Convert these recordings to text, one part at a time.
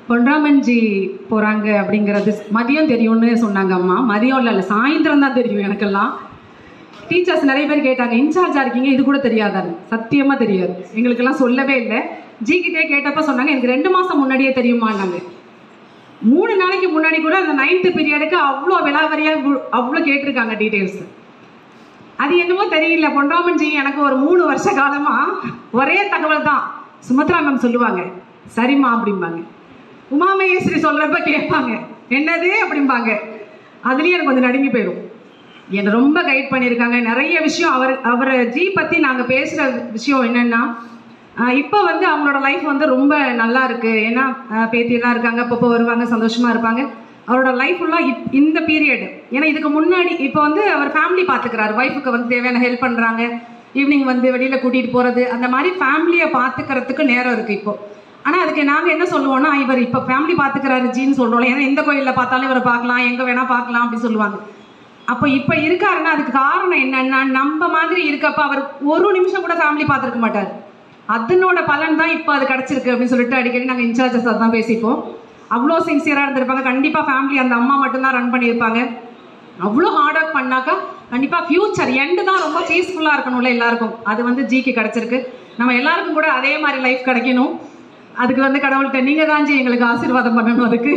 பொன்ராமன்ஜி போகிறாங்க அப்படிங்கிறது மதியம் தெரியும்னு சொன்னாங்க அம்மா மதியம் இல்லை இல்லை சாயந்தரம் தான் தெரியும் எனக்கெல்லாம் டீச்சர்ஸ் நிறைய பேர் கேட்டாங்க இன்சார்ஜாக இருக்கீங்க இது கூட தெரியாதான்னு சத்தியமாக தெரியாது எங்களுக்கெல்லாம் சொல்லவே இல்லை ஜி கிட்டே கேட்டப்ப சொன்னாங்க எனக்கு ரெண்டு மாதம் முன்னாடியே தெரியுமான்னாங்க மூணு நாளைக்கு முன்னாடி கூட அந்த நைன்த்து பீரியடுக்கு அவ்வளோ விலாவரியாக அவ்வளோ கேட்டிருக்காங்க டீட்டெயில்ஸ் அது என்னமோ தெரியல பொன்ராமன்ஜி எனக்கு ஒரு மூணு வருஷ காலமா ஒரே தகவல் தான் சுமத்ரா மேம் சொல்லுவாங்க சரிம்மா அப்படிம்பாங்க உமாமகேஸ்வரி சொல்றப்ப கேட்பாங்க என்னது அப்படிம்பாங்க அதுலயே எனக்கு கொஞ்சம் நடுங்கி போயிடும் என்னை ரொம்ப கைட் பண்ணியிருக்காங்க நிறைய விஷயம் அவர் அவர் ஜி பத்தி நாங்க பேசுற விஷயம் என்னன்னா ஆஹ் இப்போ வந்து அவங்களோட லைஃப் வந்து ரொம்ப நல்லா இருக்கு ஏன்னா ஆஹ் பேத்தியெல்லாம் இருக்காங்க அப்பப்போ வருவாங்க சந்தோஷமா இருப்பாங்க அவரோட லைஃப் ஃபுல்லாக இப் இந்த பீரியட் ஏன்னா இதுக்கு முன்னாடி இப்போ வந்து அவர் ஃபேமிலி பார்த்துக்கிறாரு ஒய்ஃபுக்கு வந்து தேவையான ஹெல்ப் பண்ணுறாங்க ஈவினிங் வந்து வெளியில் கூட்டிகிட்டு போகிறது அந்த மாதிரி ஃபேமிலியை பார்த்துக்கிறதுக்கு நேரம் இருக்குது இப்போ ஆனால் அதுக்கு நாங்கள் என்ன சொல்லுவோம்னா இவர் இப்போ ஃபேமிலி பார்த்துக்கிறாரு ஜின்னு சொல்கிறோம் ஏன்னா எந்த கோயிலில் பார்த்தாலும் இவரை பார்க்கலாம் எங்கே வேணால் பார்க்கலாம் அப்படின்னு சொல்லுவாங்க அப்போ இப்போ இருக்காருன்னா அதுக்கு காரணம் என்னன்னா நம்ம மாதிரி இருக்கப்ப அவர் ஒரு நிமிஷம் கூட ஃபேமிலி பார்த்துருக்க மாட்டார் அதனோட பலன் தான் இப்போ அது கிடச்சிருக்கு அப்படின்னு சொல்லிட்டு அடிக்கடி நாங்கள் இன்சார்ஜஸ் தான் பேசிப்போம் அவ்வளோ சின்சியராக இருந்திருப்பாங்க கண்டிப்பாக ஃபேமிலி அந்த அம்மா மட்டும்தான் ரன் பண்ணியிருப்பாங்க அவ்வளோ ஹார்ட் ஒர்க் பண்ணாக்கா கண்டிப்பாக ஃப்யூச்சர் எண்டு தான் ரொம்ப பீஸ்ஃபுல்லாக இருக்கணும்ல எல்லாருக்கும் அது வந்து ஜிக்கு கிடச்சிருக்கு நம்ம எல்லாருக்கும் கூட அதே மாதிரி லைஃப் கிடைக்கணும் அதுக்கு வந்து கடவுள்கிட்ட நீங்கள் தான் ஜி எங்களுக்கு ஆசீர்வாதம் பண்ணணும் அதுக்கு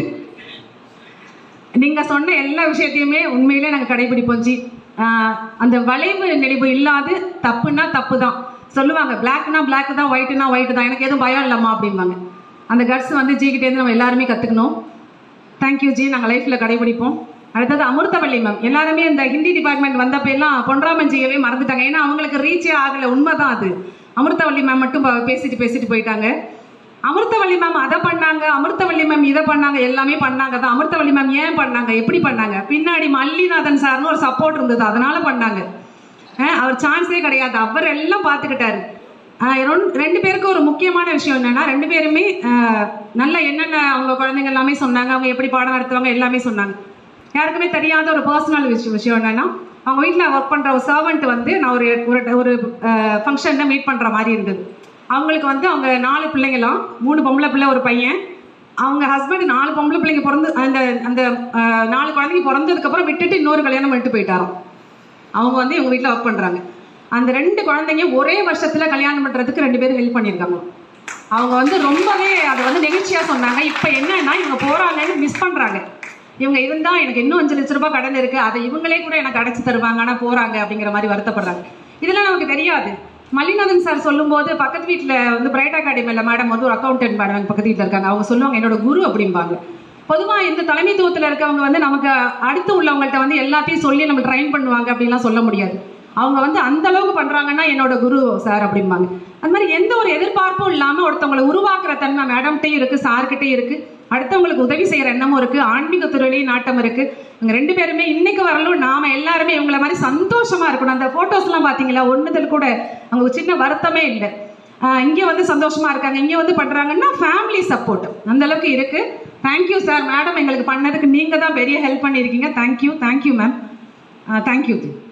நீங்க சொன்ன எல்லா விஷயத்தையுமே உண்மையிலே நாங்க கடைபிடிப்போம் ஜி ஆஹ் அந்த வளைவு நெளிவு இல்லாது தப்புன்னா தப்பு தான் சொல்லுவாங்க பிளாக்னா பிளாக் தான் ஒயிட்னா ஒயிட் தான் எனக்கு எதுவும் பயம் இல்லம்மா அப்படிம்பாங்க அந்த கட்ஸ் வந்து ஜி கிட்டேருந்து நம்ம எல்லாருமே கத்துக்கணும் தேங்க்யூ ஜி நாங்கள் லைஃப்ல கடைபிடிப்போம் அடுத்தது அமிர்தவள்ளி மேம் எல்லாருமே இந்த ஹிந்தி டிபார்ட்மெண்ட் வந்தப்ப எல்லாம் பொன்ராமன் ஜியவே மறந்துட்டாங்க ஏன்னா அவங்களுக்கு ரீச்சே ஆகல உண்மைதான் அது அமிர்தவள்ளி மேம் மட்டும் ப- பேசிட்டு பேசிட்டு போயிட்டாங்க அமிர்தவள்ளி மேம் அதை பண்ணாங்க அமிர்தவள்ளி மேம் இதை பண்ணாங்க எல்லாமே பண்ணாங்க தான் அமிர்தவள்ளி மேம் ஏன் பண்ணாங்க எப்படி பண்ணாங்க பின்னாடி மல்லிநாதன் சார்னு ஒரு சப்போர்ட் இருந்தது அதனால பண்ணாங்க அஹ் அவர் சான்ஸே கிடையாது அவர் எல்லாம் பார்த்துக்கிட்டாரு அஹ் ரெண்டு- ரெண்டு பேருக்கு ஒரு முக்கியமான விஷயம் என்னன்னா ரெண்டு பேருமே அஹ், நல்ல என்னென்ன அவங்க குழந்தைங்க எல்லாமே சொன்னாங்க அவங்க எப்படி பாடம் நடத்துவாங்க எல்லாமே சொன்னாங்க யாருக்குமே தெரியாத ஒரு பர்சனல் விஷயம் விஷயம் என்னன்னா அவங்க வீட்டில் ஒர்க் பண்ற ஒரு சர்வெண்ட் வந்து நான் ஒரு ஒரு ஒரு ஃபங்க்ஷனில் மீட் பண்ற மாதிரி இருந்தது அவங்களுக்கு வந்து அவங்க நாலு பிள்ளைங்களாம் மூணு பொம்பளை பிள்ளை ஒரு பையன் அவங்க ஹஸ்பண்ட் நாலு பொம்பளை பிள்ளைங்க பிறந்து அந்த அந்த அஹ், நாலு குழந்தைங்க பிறந்ததுக்கு அப்புறம் விட்டுட்டு இன்னொரு கல்யாணம் பண்ணிட்டு போயிட்டாராம் அவங்க வந்து இவங்க வீட்டில் ஒர்க் பண்றாங்க அந்த ரெண்டு குழந்தைங்க ஒரே வருஷத்துல கல்யாணம் பண்றதுக்கு ரெண்டு பேரும் ஹெல்ப் பண்ணியிருக்காங்க அவங்க வந்து ரொம்பவே அதை வந்து நெகிழ்ச்சியா சொன்னாங்க இப்போ என்னன்னா இவங்க போறாங்கன்னு மிஸ் பண்றாங்க இவங்க இருந்தா எனக்கு இன்னும் அஞ்சு லட்ச ரூபாய் கடன் இருக்கு அதை இவங்களே கூட எனக்கு அடைச்சு தருவாங்க ஆனா போறாங்க அப்படிங்கிற மாதிரி வருத்தப்படுறாங்க இதெல்லாம் நமக்கு தெரியாது மல்லிநாதன் சார் சொல்லும்போது பக்கத்து வீட்டில் வந்து பிரைட் அகாடமியில் மேடம் வந்து ஒரு அக்கௌண்டன்ட் மேடம் எங்க பக்கத்து வீட்டில் இருக்காங்க அவங்க சொல்லுவாங்க என்னோட குரு அப்படிம்பாங்க பொதுவாக இந்த தலைமைத்துவத்தில் இருக்கவங்க வந்து நமக்கு அடுத்து உள்ளவங்கள்ட்ட வந்து எல்லாத்தையும் சொல்லி நம்ம ட்ரைன் பண்ணுவாங்க அப்படின்லாம் சொல்ல முடியாது அவங்க வந்து அந்த அளவுக்கு பண்றாங்கன்னா என்னோட குரு சார் அப்படிம்பாங்க அந்த மாதிரி எந்த ஒரு எதிர்பார்ப்பும் இல்லாம ஒருத்தவங்களை உருவாக்குற தன்மை மேடம்கிட்டையும் இருக்கு சார்கிட்டையும் இருக்கு அடுத்தவங்களுக்கு உதவி செய்யற எண்ணமும் இருக்கு ஆன்மீக துறையிலையும் நாட்டம் இருக்கு இவங்க ரெண்டு பேருமே இன்னைக்கு வரலும் நாம எல்லாருமே இவங்கள மாதிரி சந்தோஷமா இருக்கணும் அந்த போட்டோஸ் எல்லாம் பாத்தீங்களா ஒண்ணுதல் கூட அவங்க ஒரு சின்ன வருத்தமே இல்லை ஆஹ் இங்க வந்து சந்தோஷமா இருக்காங்க இங்க வந்து பண்றாங்கன்னா ஃபேமிலி சப்போர்ட் அந்த அளவுக்கு இருக்கு தேங்க்யூ சார் மேடம் எங்களுக்கு பண்ணதுக்கு நீங்க தான் பெரிய ஹெல்ப் பண்ணியிருக்கீங்க தேங்க்யூ தேங்க்யூ மேம் தேங்க்யூ